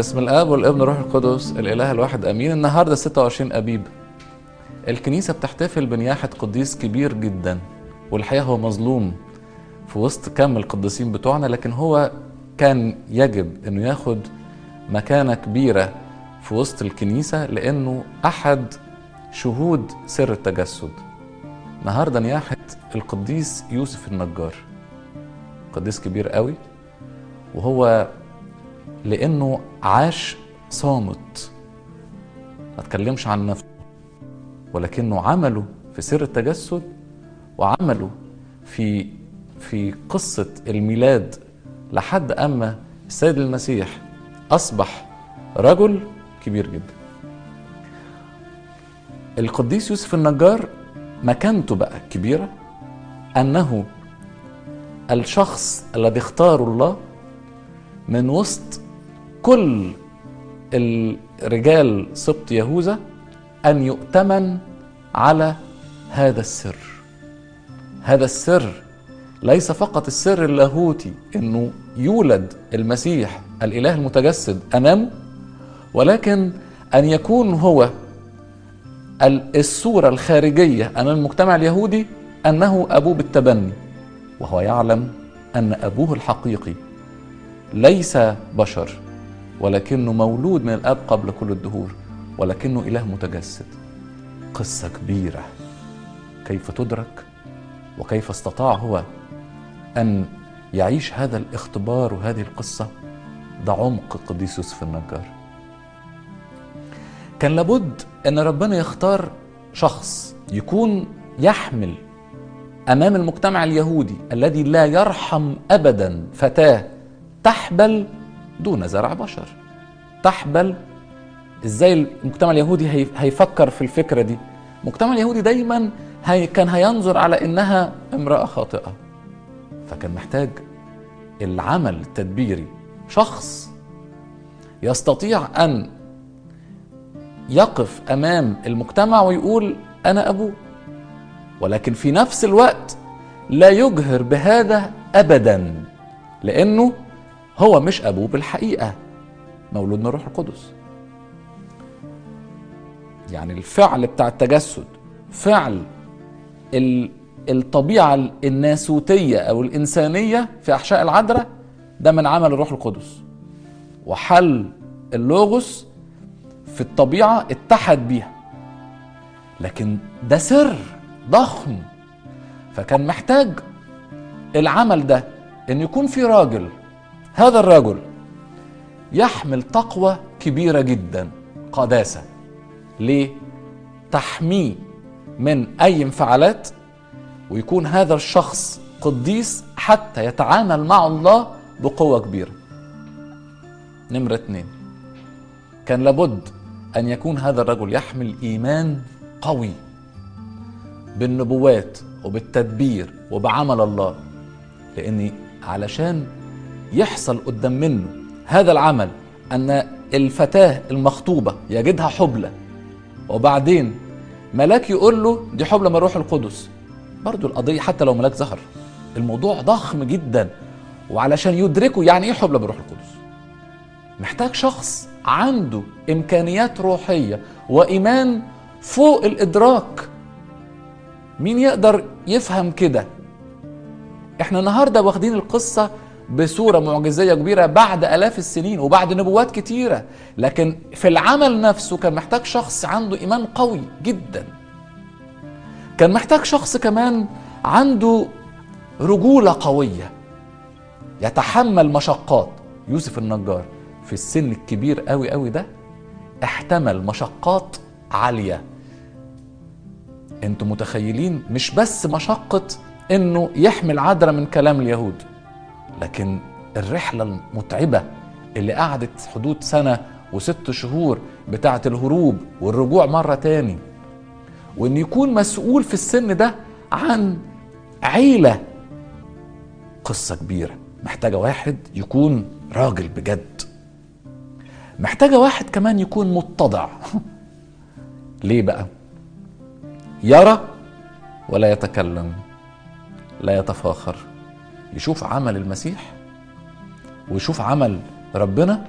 باسم الاب والابن والروح القدس الاله الواحد امين النهارده 26 ابيب الكنيسه بتحتفل بنياحه قديس كبير جدا والحقيقه هو مظلوم في وسط كم القديسين بتوعنا لكن هو كان يجب انه ياخد مكانه كبيره في وسط الكنيسه لانه احد شهود سر التجسد النهارده نياحه القديس يوسف النجار قديس كبير قوي وهو لانه عاش صامت ما تكلمش عن نفسه ولكنه عمله في سر التجسد وعمله في في قصة الميلاد لحد أما السيد المسيح أصبح رجل كبير جدا القديس يوسف النجار مكانته بقى كبيرة أنه الشخص الذي اختاره الله من وسط كل الرجال سبط يهوذا ان يؤتمن على هذا السر هذا السر ليس فقط السر اللاهوتي انه يولد المسيح الاله المتجسد امامه ولكن ان يكون هو الصوره الخارجيه امام المجتمع اليهودي انه ابوه بالتبني وهو يعلم ان ابوه الحقيقي ليس بشر ولكنه مولود من الاب قبل كل الدهور ولكنه اله متجسد قصه كبيره كيف تدرك وكيف استطاع هو ان يعيش هذا الاختبار وهذه القصه ده عمق القديس يوسف النجار كان لابد ان ربنا يختار شخص يكون يحمل امام المجتمع اليهودي الذي لا يرحم ابدا فتاه تحبل دون زرع بشر تحبل ازاي المجتمع اليهودي هيفكر في الفكره دي المجتمع اليهودي دايما هي كان هينظر على انها امراه خاطئه فكان محتاج العمل التدبيري شخص يستطيع ان يقف امام المجتمع ويقول انا ابوه ولكن في نفس الوقت لا يجهر بهذا ابدا لانه هو مش ابوه بالحقيقه مولود من الروح القدس يعني الفعل بتاع التجسد فعل الطبيعه الناسوتيه او الانسانيه في احشاء العذراء ده من عمل الروح القدس وحل اللوغوس في الطبيعه اتحد بيها لكن ده سر ضخم فكان محتاج العمل ده ان يكون في راجل هذا الرجل يحمل تقوى كبيرة جدا قداسة ليه؟ تحميه من أي انفعالات ويكون هذا الشخص قديس حتى يتعامل مع الله بقوة كبيرة نمرة اتنين كان لابد أن يكون هذا الرجل يحمل إيمان قوي بالنبوات وبالتدبير وبعمل الله لأن علشان يحصل قدام منه هذا العمل ان الفتاه المخطوبه يجدها حبلى وبعدين ملاك يقول له دي حبلى من روح القدس برضو القضيه حتى لو ملاك ظهر الموضوع ضخم جدا وعلشان يدركوا يعني ايه حبلى بروح القدس محتاج شخص عنده امكانيات روحيه وايمان فوق الادراك مين يقدر يفهم كده احنا النهارده واخدين القصه بصورة معجزية كبيرة بعد آلاف السنين وبعد نبوات كتيرة لكن في العمل نفسه كان محتاج شخص عنده إيمان قوي جدا كان محتاج شخص كمان عنده رجولة قوية يتحمل مشقات يوسف النجار في السن الكبير قوي قوي ده احتمل مشقات عالية انتوا متخيلين مش بس مشقة انه يحمل عذرة من كلام اليهود لكن الرحلة المتعبة اللي قعدت حدود سنة وست شهور بتاعة الهروب والرجوع مرة تاني وان يكون مسؤول في السن ده عن عيلة قصة كبيرة محتاجة واحد يكون راجل بجد محتاجة واحد كمان يكون متضع ليه بقى يرى ولا يتكلم لا يتفاخر يشوف عمل المسيح ويشوف عمل ربنا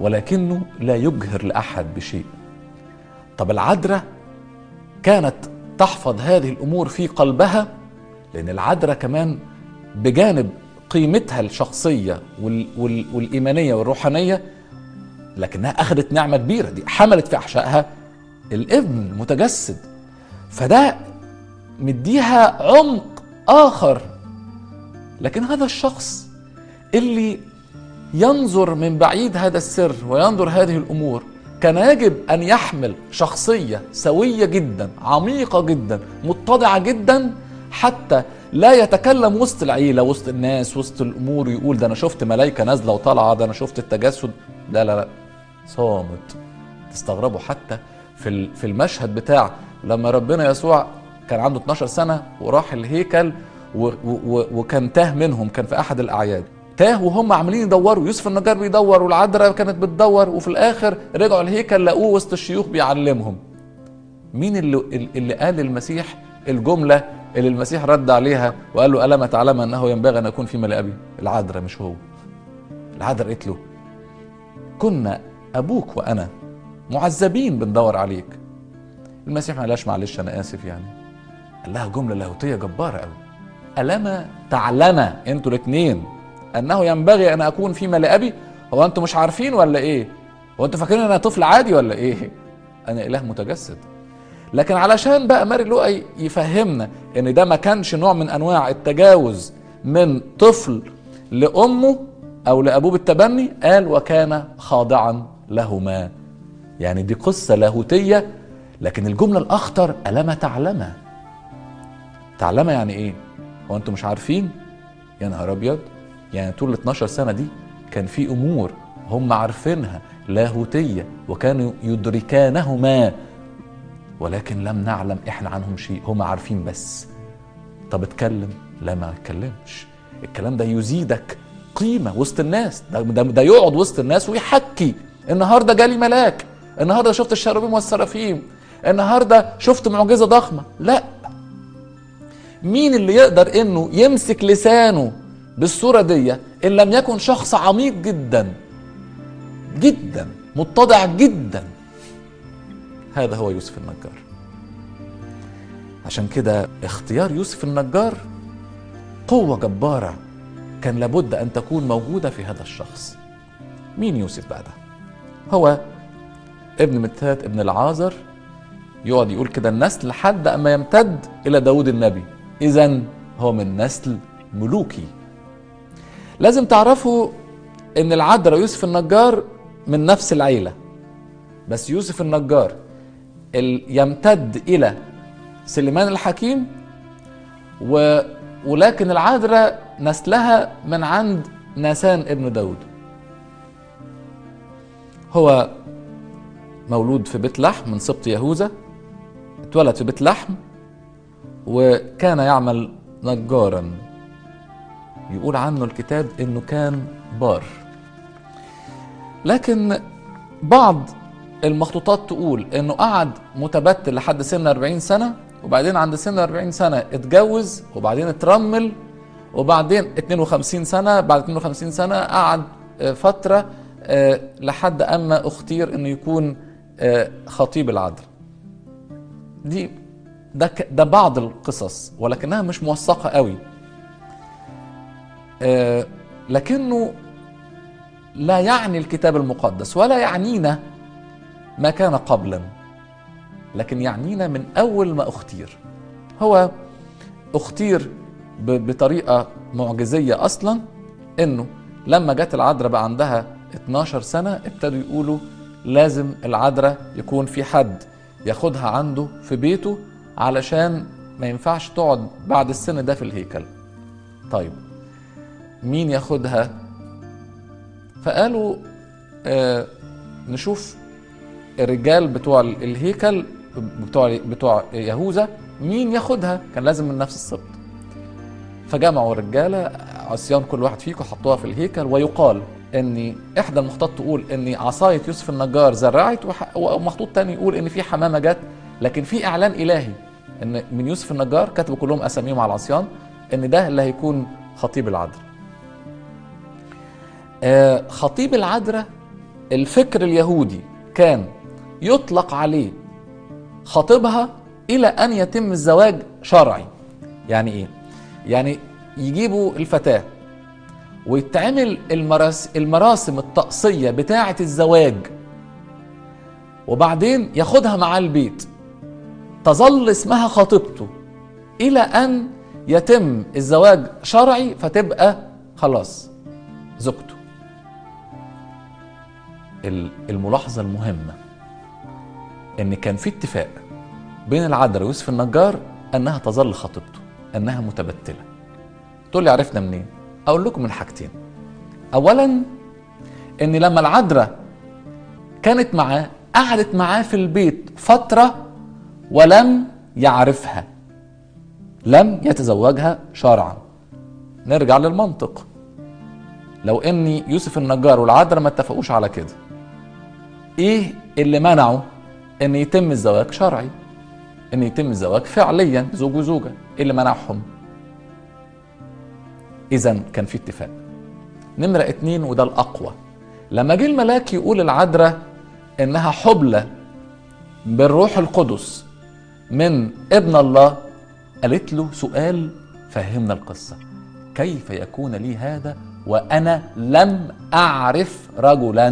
ولكنه لا يجهر لاحد بشيء طب العذراء كانت تحفظ هذه الامور في قلبها لان العذراء كمان بجانب قيمتها الشخصيه وال وال والايمانيه والروحانيه لكنها اخذت نعمه كبيره دي حملت في احشائها الابن المتجسد فده مديها عمق اخر لكن هذا الشخص اللي ينظر من بعيد هذا السر وينظر هذه الامور كان يجب ان يحمل شخصيه سويه جدا عميقه جدا متضعه جدا حتى لا يتكلم وسط العيله وسط الناس وسط الامور يقول ده انا شفت ملائكه نازله وطالعه ده انا شفت التجسد لا لا لا صامت تستغربوا حتى في في المشهد بتاع لما ربنا يسوع كان عنده 12 سنه وراح الهيكل و و وكان تاه منهم كان في احد الاعياد تاه وهم عاملين يدوروا يوسف النجار بيدور والعذراء كانت بتدور وفي الاخر رجعوا الهيكل لقوه وسط الشيوخ بيعلمهم مين اللي اللي قال للمسيح الجمله اللي المسيح رد عليها وقال له الم تعلم انه ينبغي ان اكون في ملء ابي العذراء مش هو العذراء قالت له كنا ابوك وانا معذبين بندور عليك المسيح ما قالهاش معلش انا اسف يعني قال لها جمله لاهوتيه جباره قوي الم تعلم انتوا الاثنين انه ينبغي ان اكون في ملء ابي هو انتوا مش عارفين ولا ايه هو انتوا فاكرين انا طفل عادي ولا ايه انا اله متجسد لكن علشان بقى ماري لوقا يفهمنا ان ده ما كانش نوع من انواع التجاوز من طفل لامه او لابوه بالتبني قال وكان خاضعا لهما يعني دي قصه لاهوتيه لكن الجمله الاخطر الم تعلم تعلم يعني ايه هو انتوا مش عارفين يا نهار ابيض يعني طول ال 12 سنه دي كان في امور هم عارفينها لاهوتيه وكانوا يدركانهما ولكن لم نعلم احنا عنهم شيء هم عارفين بس طب اتكلم لا ما اتكلمش الكلام ده يزيدك قيمه وسط الناس ده, ده, ده يقعد وسط الناس ويحكي النهارده جالي ملاك النهارده شفت الشرابيم والسرافيم النهارده شفت معجزه ضخمه لا مين اللي يقدر انه يمسك لسانه بالصوره دي ان لم يكن شخص عميق جدا جدا متضع جدا هذا هو يوسف النجار عشان كده اختيار يوسف النجار قوة جبارة كان لابد أن تكون موجودة في هذا الشخص مين يوسف بقى ده هو ابن متات ابن العازر يقعد يقول كده النسل لحد أما يمتد إلى داود النبي إذا هو من نسل ملوكي لازم تعرفوا ان العذراء يوسف النجار من نفس العيلة بس يوسف النجار يمتد إلى سليمان الحكيم و ولكن العذراء نسلها من عند ناسان ابن داود هو مولود في بيت لحم من سبط يهوذا اتولد في بيت لحم وكان يعمل نجارا يقول عنه الكتاب انه كان بار لكن بعض المخطوطات تقول انه قعد متبتل لحد سن 40 سنه وبعدين عند سن 40 سنه اتجوز وبعدين اترمل وبعدين 52 سنه بعد 52 سنه قعد فتره لحد اما اختير انه يكون خطيب العدل دي ده ده بعض القصص ولكنها مش موثقه قوي لكنه لا يعني الكتاب المقدس ولا يعنينا ما كان قبلا لكن يعنينا من اول ما اختير هو اختير بطريقه معجزيه اصلا انه لما جت العذراء بقى عندها 12 سنه ابتدوا يقولوا لازم العذراء يكون في حد ياخدها عنده في بيته علشان ما ينفعش تقعد بعد السن ده في الهيكل طيب مين ياخدها فقالوا آه نشوف الرجال بتوع الهيكل بتوع بتوع يهوذا مين ياخدها كان لازم من نفس السبط فجمعوا الرجاله عصيان كل واحد فيكم حطوها في الهيكل ويقال ان احدى المخطوطات تقول ان عصايه يوسف النجار زرعت ومخطوط تاني يقول ان في حمامه جت لكن في اعلان الهي ان من يوسف النجار كتبوا كلهم اساميهم على العصيان ان ده اللي هيكون خطيب العذراء آه خطيب العذراء الفكر اليهودي كان يطلق عليه خطيبها الى ان يتم الزواج شرعي يعني ايه يعني يجيبوا الفتاه ويتعمل المراس المراسم الطقسيه بتاعه الزواج وبعدين ياخدها معاه البيت تظل اسمها خطيبته الى ان يتم الزواج شرعي فتبقى خلاص زوجته الملاحظه المهمه ان كان في اتفاق بين العذراء ويوسف النجار انها تظل خطيبته انها متبتله تقول لي عرفنا منين اقول لكم من حاجتين اولا ان لما العذراء كانت معاه قعدت معاه في البيت فتره ولم يعرفها لم يتزوجها شرعا نرجع للمنطق لو ان يوسف النجار والعذراء ما اتفقوش على كده ايه اللي منعه ان يتم الزواج شرعي ان يتم الزواج فعليا زوج وزوجه ايه اللي منعهم اذا كان في اتفاق نمرة اتنين وده الاقوى لما جه الملاك يقول العذراء انها حبلى بالروح القدس من ابن الله قالت له سؤال فهمنا القصة كيف يكون لي هذا وأنا لم أعرف رجلا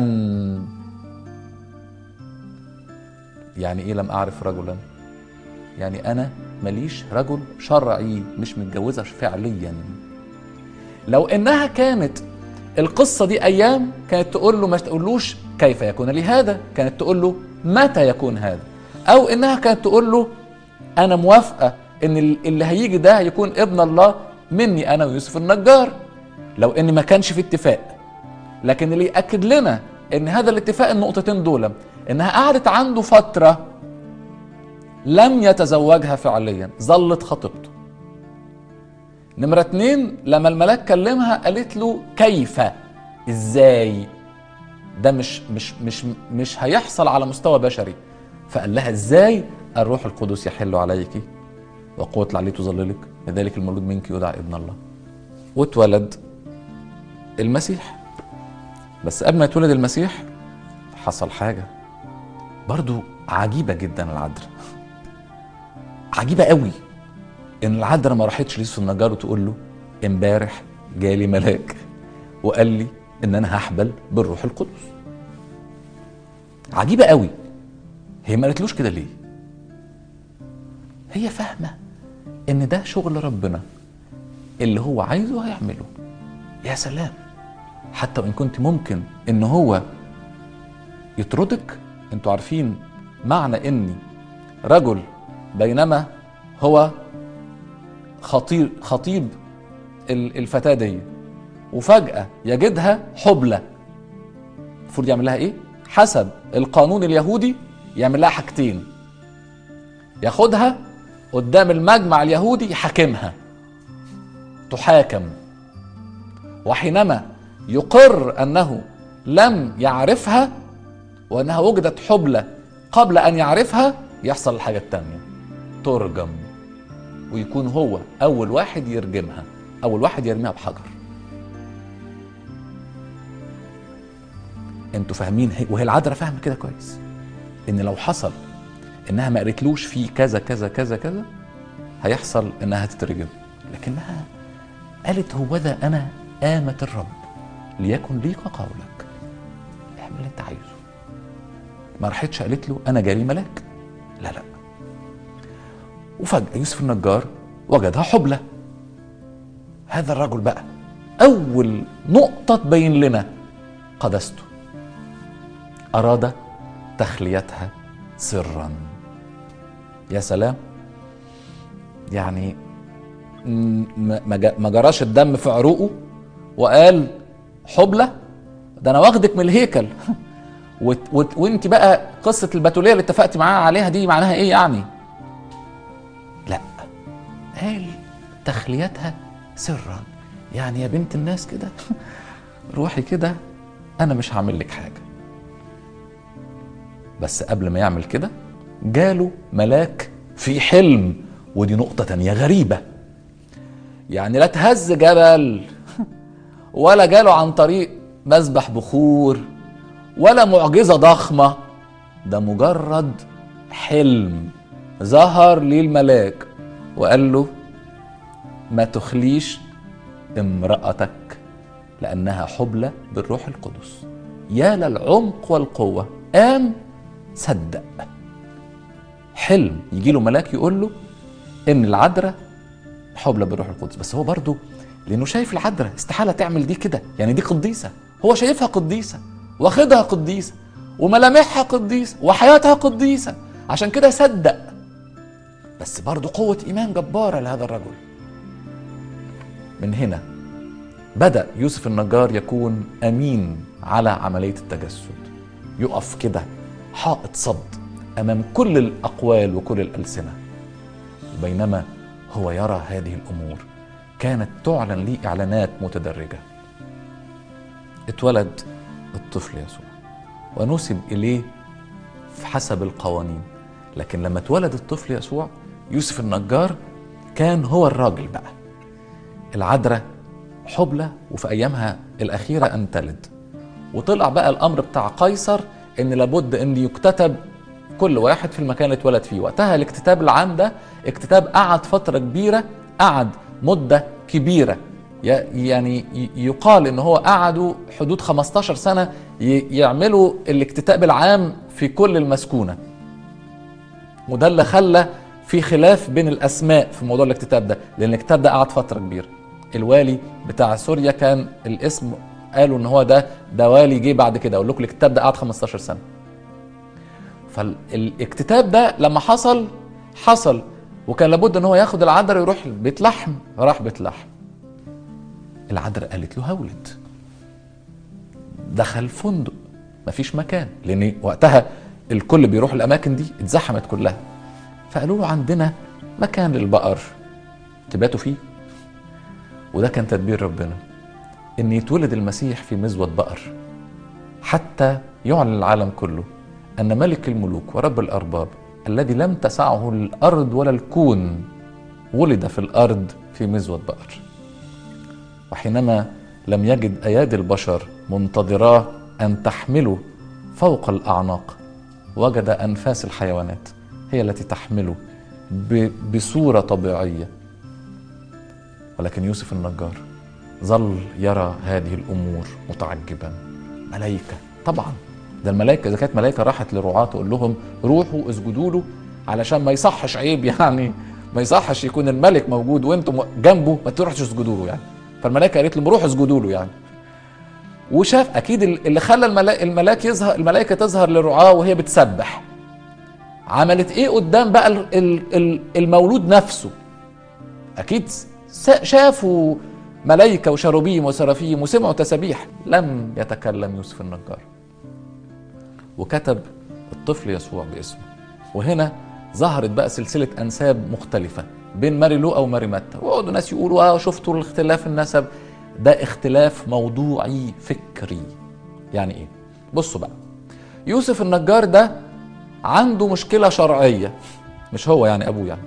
يعني إيه لم أعرف رجلا يعني أنا ماليش رجل شرعي مش متجوزة فعليا لو إنها كانت القصة دي أيام كانت تقول له ما تقولوش كيف يكون لي هذا كانت تقول له متى يكون هذا أو إنها كانت تقول له أنا موافقة إن اللي هيجي ده هيكون ابن الله مني أنا ويوسف النجار لو إن ما كانش في اتفاق لكن اللي يأكد لنا إن هذا الاتفاق النقطتين دول إنها قعدت عنده فترة لم يتزوجها فعليا ظلت خطيبته نمرة اتنين لما الملاك كلمها قالت له كيف ازاي ده مش مش مش مش هيحصل على مستوى بشري فقال لها ازاي الروح القدس يحل عليك وقوة العلي تظللك لذلك المولود منك يدعى ابن الله واتولد المسيح بس قبل ما يتولد المسيح حصل حاجة برضو عجيبة جدا العذراء عجيبة قوي ان العذراء ما راحتش ليوسف النجار وتقول له امبارح جالي ملاك وقال لي ان انا هحبل بالروح القدس عجيبة قوي هي ما قالتلوش كده ليه هي فاهمة ان ده شغل ربنا اللي هو عايزه هيعمله يا سلام حتى وان كنت ممكن ان هو يطردك انتوا عارفين معنى اني رجل بينما هو خطير خطيب الفتاة دي وفجأة يجدها حبلى المفروض يعمل لها ايه؟ حسب القانون اليهودي يعمل لها حاجتين ياخدها قدام المجمع اليهودي يحاكمها تحاكم وحينما يقر انه لم يعرفها وانها وجدت حبلى قبل ان يعرفها يحصل الحاجه الثانيه ترجم ويكون هو اول واحد يرجمها اول واحد يرميها بحجر انتوا فاهمين وهي العذراء فاهمه كده كويس ان لو حصل انها ما قالتلوش في كذا كذا كذا كذا هيحصل انها تترجم لكنها قالت هو ذا انا آمة الرب ليكن لي كقولك اعمل اللي انت عايزه ما راحتش قالت له انا جالي ملاك لا لا وفجأة يوسف النجار وجدها حبلى هذا الرجل بقى أول نقطة تبين لنا قدسته أراد تخليتها سرا يا سلام يعني ما جراش الدم في عروقه وقال حبلى ده انا واخدك من الهيكل وانت بقى قصه البتوليه اللي اتفقت معاها عليها دي معناها ايه يعني لا قال تخليتها سرا يعني يا بنت الناس كده روحي كده انا مش هعمل لك حاجه بس قبل ما يعمل كده جاله ملاك في حلم ودي نقطة تانية غريبة يعني لا تهز جبل ولا جاله عن طريق مسبح بخور ولا معجزة ضخمة ده مجرد حلم ظهر ليه الملاك وقال له ما تخليش امرأتك لأنها حبلى بالروح القدس يا للعمق والقوة قام صدق حلم يجي له ملاك يقول له ان العذراء حبلى بالروح القدس بس هو برضه لانه شايف العذراء استحاله تعمل دي كده يعني دي قديسه هو شايفها قديسه واخدها قديسه وملامحها قديسه وحياتها قديسه عشان كده صدق بس برضه قوه ايمان جباره لهذا الرجل من هنا بدا يوسف النجار يكون امين على عمليه التجسد يقف كده حائط صد امام كل الاقوال وكل الالسنه بينما هو يرى هذه الامور كانت تعلن لي اعلانات متدرجه اتولد الطفل يسوع ونسب اليه حسب القوانين لكن لما اتولد الطفل يسوع يوسف النجار كان هو الراجل بقى العذراء حبلى وفي ايامها الاخيره ان تلد وطلع بقى الامر بتاع قيصر ان لابد ان يكتتب كل واحد في المكان اللي اتولد فيه وقتها الاكتتاب العام ده اكتتاب قعد فتره كبيره قعد مده كبيره يعني يقال ان هو قعدوا حدود 15 سنه يعملوا الاكتتاب العام في كل المسكونه وده اللي خلى في خلاف بين الاسماء في موضوع الاكتتاب ده لان الاكتتاب ده قعد فتره كبيره الوالي بتاع سوريا كان الاسم قالوا ان هو ده ده والي جه بعد كده اقول لكم الاكتتاب ده قعد 15 سنه فالاكتتاب ده لما حصل حصل وكان لابد ان هو ياخد العذراء ويروح بيت لحم راح بيت لحم العذراء قالت له هولد دخل فندق مفيش مكان لان وقتها الكل بيروح الاماكن دي اتزحمت كلها فقالوا له عندنا مكان للبقر تباتوا فيه وده كان تدبير ربنا ان يتولد المسيح في مزود بقر حتى يعلن العالم كله ان ملك الملوك ورب الارباب الذي لم تسعه الارض ولا الكون ولد في الارض في مزود بقر وحينما لم يجد ايادي البشر منتظراه ان تحمله فوق الاعناق وجد انفاس الحيوانات هي التي تحمله بصوره طبيعيه ولكن يوسف النجار ظل يرى هذه الامور متعجبا ملائكه طبعا ده الملائكه اذا كانت ملائكه راحت لرعاه تقول لهم روحوا اسجدوا له علشان ما يصحش عيب يعني ما يصحش يكون الملك موجود وانتم جنبه ما تروحش تسجدوا له يعني فالملائكه قالت لهم روحوا اسجدوا له يعني وشاف اكيد اللي خلى الملاك, الملاك يظهر الملائكه تظهر للرعاه وهي بتسبح عملت ايه قدام بقى المولود نفسه اكيد شافوا ملائكة وشروبيم وسرافيم وسمعوا تسابيح لم يتكلم يوسف النجار وكتب الطفل يسوع باسمه وهنا ظهرت بقى سلسلة أنساب مختلفة بين ماري لوقا وماري متى وقعدوا ناس يقولوا اه شفتوا الاختلاف النسب ده اختلاف موضوعي فكري يعني ايه بصوا بقى يوسف النجار ده عنده مشكلة شرعية مش هو يعني أبوه يعني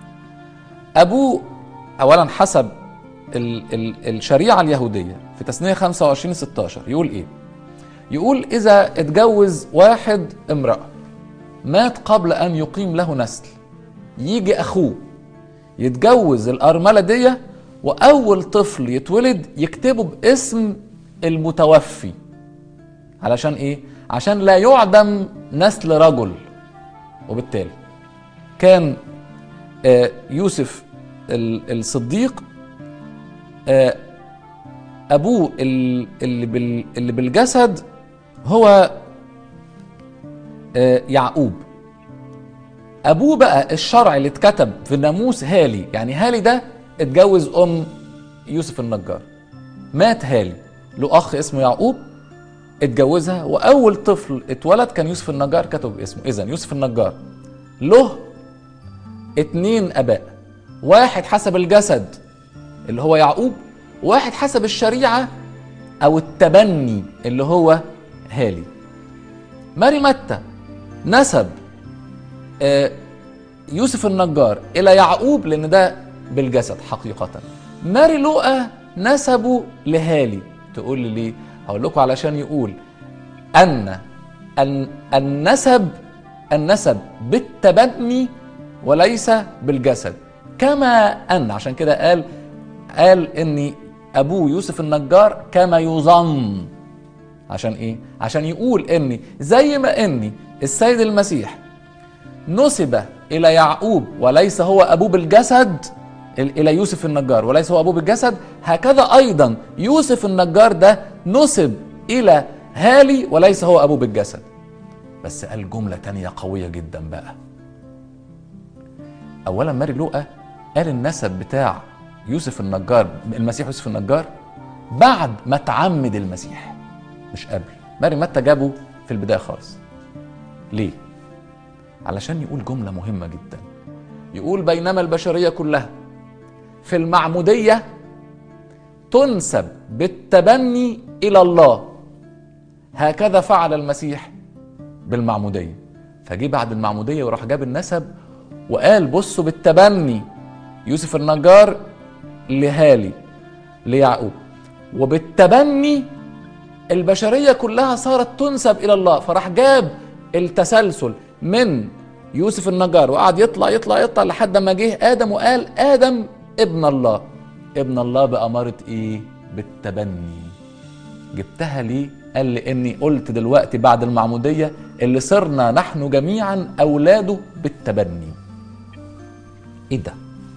أبوه أولا حسب ال ال الشريعة اليهودية في تثنية 25 16 يقول إيه؟ يقول إذا اتجوز واحد امرأة مات قبل أن يقيم له نسل يجي أخوه يتجوز الأرملة دي وأول طفل يتولد يكتبه باسم المتوفي علشان إيه؟ عشان لا يعدم نسل رجل وبالتالي كان يوسف الصديق ابوه اللي اللي بالجسد هو يعقوب ابوه بقى الشرع اللي اتكتب في الناموس هالي يعني هالي ده اتجوز ام يوسف النجار مات هالي له اخ اسمه يعقوب اتجوزها واول طفل اتولد كان يوسف النجار كتب اسمه اذا يوسف النجار له اتنين اباء واحد حسب الجسد اللي هو يعقوب واحد حسب الشريعة او التبني اللي هو هالي ماري متى نسب يوسف النجار الى يعقوب لان ده بالجسد حقيقة ماري لوقا نسبه لهالي تقول لي ليه هقول لكم علشان يقول ان أن النسب النسب بالتبني وليس بالجسد كما ان عشان كده قال قال ان ابوه يوسف النجار كما يظن عشان ايه عشان يقول ان زي ما ان السيد المسيح نسب الى يعقوب وليس هو ابوه بالجسد الى يوسف النجار وليس هو ابوه بالجسد هكذا ايضا يوسف النجار ده نسب الى هالي وليس هو ابوه بالجسد بس قال جمله تانية قويه جدا بقى اولا ماري لوقا قال النسب بتاع يوسف النجار المسيح يوسف النجار بعد ما تعمد المسيح مش قبل ماري متى جابه في البدايه خالص ليه علشان يقول جمله مهمه جدا يقول بينما البشريه كلها في المعموديه تنسب بالتبني الى الله هكذا فعل المسيح بالمعموديه فجي بعد المعموديه وراح جاب النسب وقال بصوا بالتبني يوسف النجار لهالي ليعقوب وبالتبني البشريه كلها صارت تنسب الى الله فراح جاب التسلسل من يوسف النجار وقعد يطلع يطلع يطلع لحد ما جه ادم وقال ادم ابن الله ابن الله بأمارة ايه بالتبني جبتها ليه قال لاني قلت دلوقتي بعد المعمودية اللي صرنا نحن جميعا اولاده بالتبني ايه ده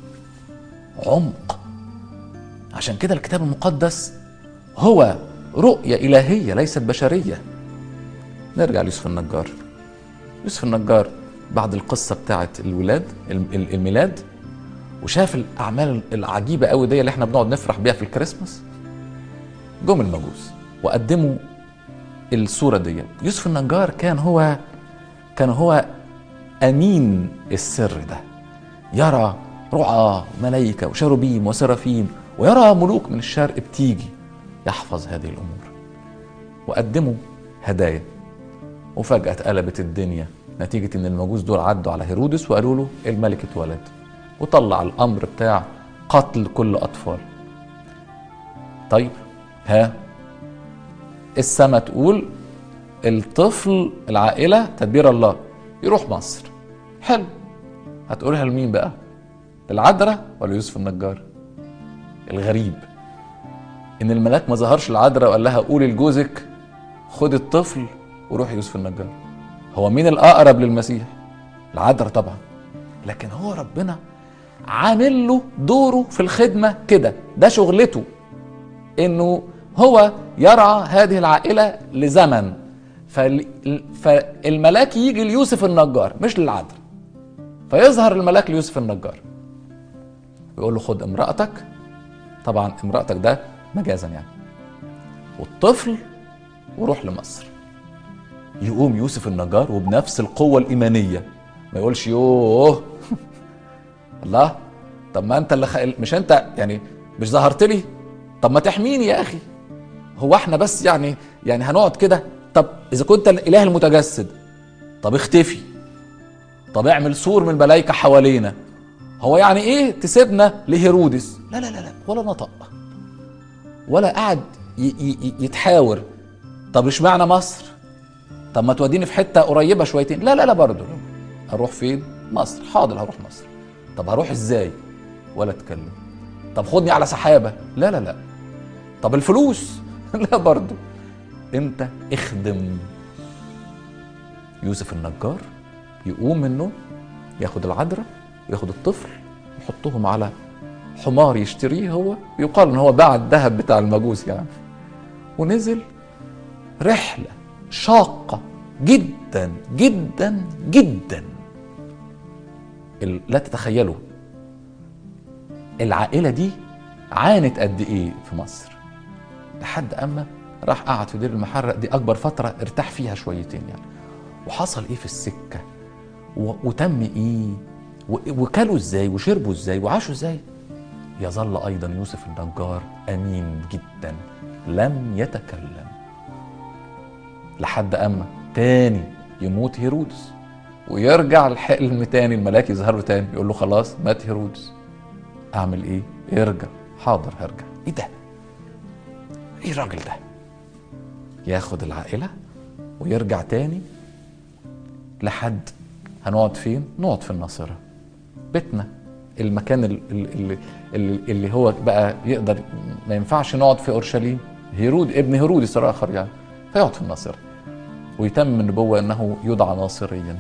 عمق عشان كده الكتاب المقدس هو رؤية إلهية ليست بشرية نرجع ليوسف النجار يوسف النجار بعد القصة بتاعت الولاد الميلاد وشاف الأعمال العجيبة قوي دي اللي احنا بنقعد نفرح بيها في الكريسماس جم المجوس وقدموا الصورة دي يوسف النجار كان هو كان هو أمين السر ده يرى رعى ملائكة وشروبيم وسرافيم ويرى ملوك من الشرق بتيجي يحفظ هذه الأمور وقدموا هدايا وفجأة اتقلبت الدنيا نتيجة إن المجوس دول عدوا على هيرودس وقالوا له الملك اتولد وطلع الأمر بتاع قتل كل أطفال طيب ها السما تقول الطفل العائلة تدبير الله يروح مصر حلو هتقولها لمين بقى العذراء ولا يوسف النجار الغريب ان الملاك ما ظهرش العذراء وقال لها قولي لجوزك خد الطفل وروح يوسف النجار هو مين الاقرب للمسيح العذراء طبعا لكن هو ربنا عامل له دوره في الخدمه كده ده شغلته انه هو يرعى هذه العائله لزمن فالملاك يجي ليوسف النجار مش للعذراء فيظهر الملاك ليوسف النجار ويقول له خد امرأتك طبعا امرأتك ده مجازا يعني والطفل وروح لمصر يقوم يوسف النجار وبنفس القوة الإيمانية ما يقولش يوه الله طب ما انت اللي خ... مش انت يعني مش ظهرت لي طب ما تحميني يا اخي هو احنا بس يعني يعني هنقعد كده طب اذا كنت الاله المتجسد طب اختفي طب اعمل سور من الملائكه حوالينا هو يعني ايه تسيبنا لهيرودس لا لا لا لا ولا نطق ولا قعد يتحاور طب اشمعنى مصر طب ما توديني في حته قريبه شويتين لا لا لا برضه اروح فين مصر حاضر هروح مصر طب هروح ازاي ولا اتكلم طب خدني على سحابه لا لا لا طب الفلوس لا برضه انت اخدم يوسف النجار يقوم منه ياخد العذراء وياخد الطفل يحطهم على حمار يشتريه هو يقال ان هو باع الذهب بتاع المجوس يعني ونزل رحله شاقه جدا جدا جدا لا تتخيلوا العائله دي عانت قد ايه في مصر لحد اما راح قعد في دير المحرق دي اكبر فتره ارتاح فيها شويتين يعني وحصل ايه في السكه وتم ايه وكلوا ازاي وشربوا ازاي وعاشوا ازاي يظل ايضا يوسف النجار امين جدا لم يتكلم لحد اما تاني يموت هيرودس ويرجع الحلم تاني الملاك يظهر له تاني يقول له خلاص مات هيرودس اعمل ايه ارجع حاضر هرجع ايه ده ايه الراجل ده ياخد العائله ويرجع تاني لحد هنقعد فين؟ نقعد في الناصرة بيتنا المكان اللي, اللي, اللي, اللي هو بقى يقدر ما ينفعش نقعد في اورشليم هيرود ابن هيرودس الاخر يعني فيقعد في الناصرة ويتم النبوة انه يدعى ناصريا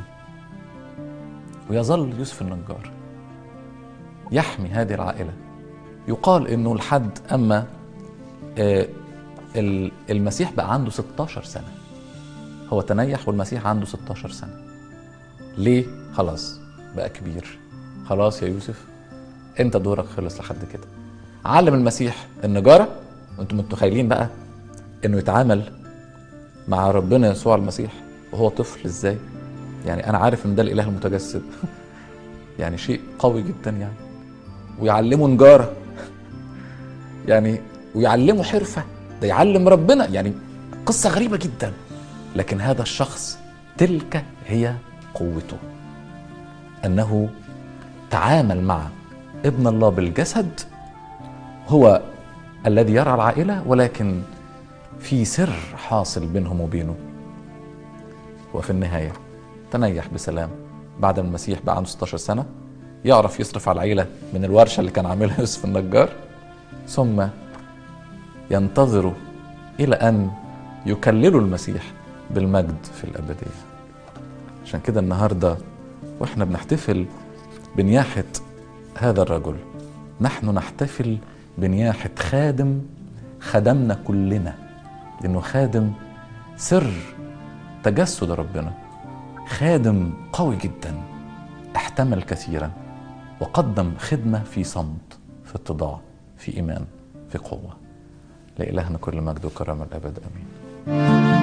ويظل يوسف النجار يحمي هذه العائلة يقال انه لحد اما آه المسيح بقى عنده 16 سنة هو تنيح والمسيح عنده 16 سنة ليه؟ خلاص بقى كبير خلاص يا يوسف انت دورك خلص لحد كده علم المسيح النجارة وانتم متخيلين بقى انه يتعامل مع ربنا يسوع المسيح وهو طفل ازاي يعني انا عارف ان ده الاله المتجسد يعني شيء قوي جدا يعني ويعلمه نجارة يعني ويعلمه حرفة ده يعلم ربنا يعني قصة غريبة جدا لكن هذا الشخص تلك هي قوته انه تعامل مع ابن الله بالجسد هو الذي يرعى العائله ولكن في سر حاصل بينهم وبينه وفي النهايه تنيح بسلام بعد ما المسيح بقى عنده 16 سنه يعرف يصرف على العيله من الورشه اللي كان عاملها يوسف النجار ثم ينتظروا الى ان يكللوا المسيح بالمجد في الابديه عشان كده النهارده واحنا بنحتفل بنياحه هذا الرجل نحن نحتفل بنياحه خادم خدمنا كلنا لانه خادم سر تجسد ربنا خادم قوي جدا احتمل كثيرا وقدم خدمه في صمت في اتضاع في ايمان في قوه لالهنا كل مجد وكرامه الابد امين